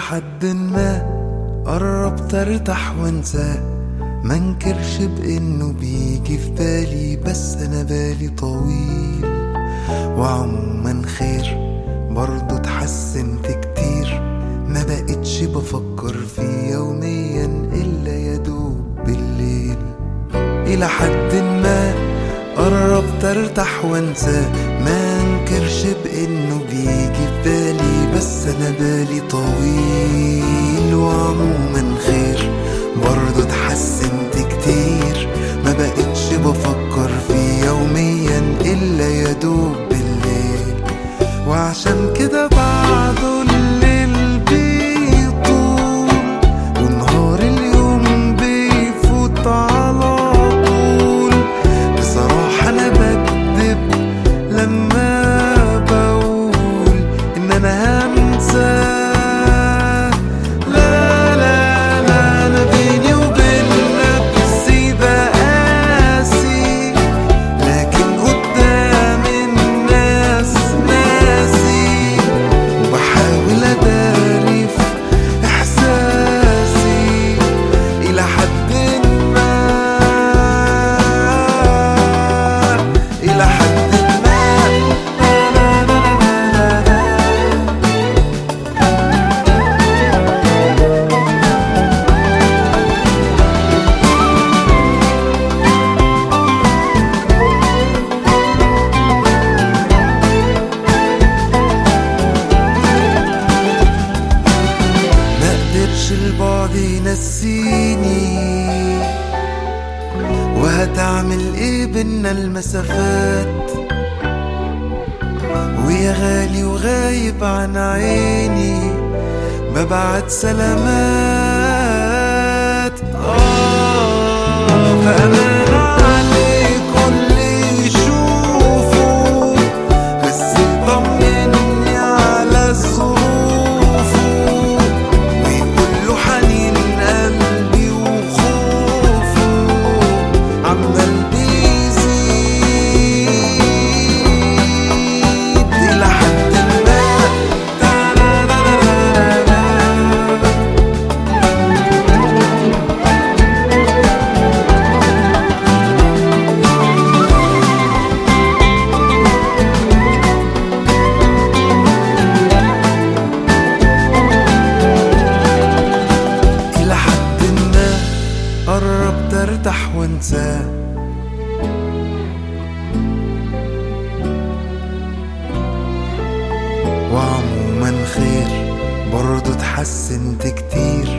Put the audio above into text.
حد ما قربت ارتاح وانساه منكرش بانه بيجي في بالي بس انا بالي طويل وعموما خير برضه اتحسنت كتير ما بقتش بفكر فيه يوميا الا يدوب بالليل الى حد ما قربت ارتاح وانساه ما انكرش بانه بيجي في بالي بس انا بالي طويل وعموما خير برضه اتحسنت كتير ما بقتش بفكر فيه يوميا الا يدوب بالليل وعشان كده بعده الليل بيطول ونهار اليوم بيفوت على طول بصراحة أنا بكدب لما بقول إن أنا هنسى لا لا لا أنا بيني وبين نفسي بقاسي لكن قدام الناس ناسي وبحاول أداري في إحساسي إلى حد ما إلى حد ما ما قدرش البعد ينسيني وهتعمل ايه بينا المسافات ويا غالي وغايب عن عيني ببعت سلامات آه فأمان عليك واللي يشوفه بس يطمني على ظروفه ويقول له حنين قلبي وخوفه عمال بيزيد إلى حد ما إلى حد ما قربت ارتاح وانساه وعموما خير برضه اتحسنت كتير